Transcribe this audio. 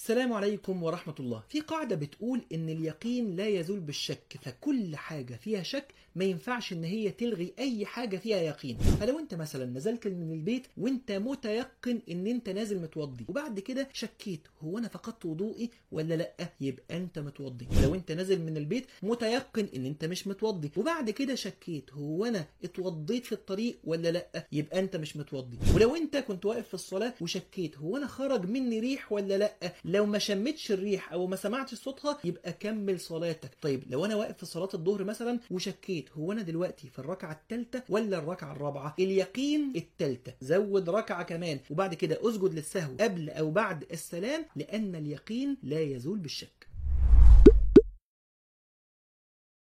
السلام عليكم ورحمة الله في قاعدة بتقول إن اليقين لا يزول بالشك فكل حاجة فيها شك ما ينفعش إن هي تلغي أي حاجة فيها يقين فلو أنت مثلا نزلت من البيت وأنت متيقن إن أنت نازل متوضي وبعد كده شكيت هو أنا فقدت وضوئي ولا لأ يبقى أنت متوضي ولو أنت نازل من البيت متيقن إن أنت مش متوضي وبعد كده شكيت هو أنا اتوضيت في الطريق ولا لأ يبقى أنت مش متوضي ولو أنت كنت واقف في الصلاة وشكيت هو أنا خرج مني ريح ولا لأ لو ما شمتش الريح او ما سمعتش صوتها يبقى كمل صلاتك طيب لو انا واقف في صلاه الظهر مثلا وشكيت هو انا دلوقتي في الركعه الثالثه ولا الركعه الرابعه اليقين الثالثه زود ركعه كمان وبعد كده اسجد للسهو قبل او بعد السلام لان اليقين لا يزول بالشك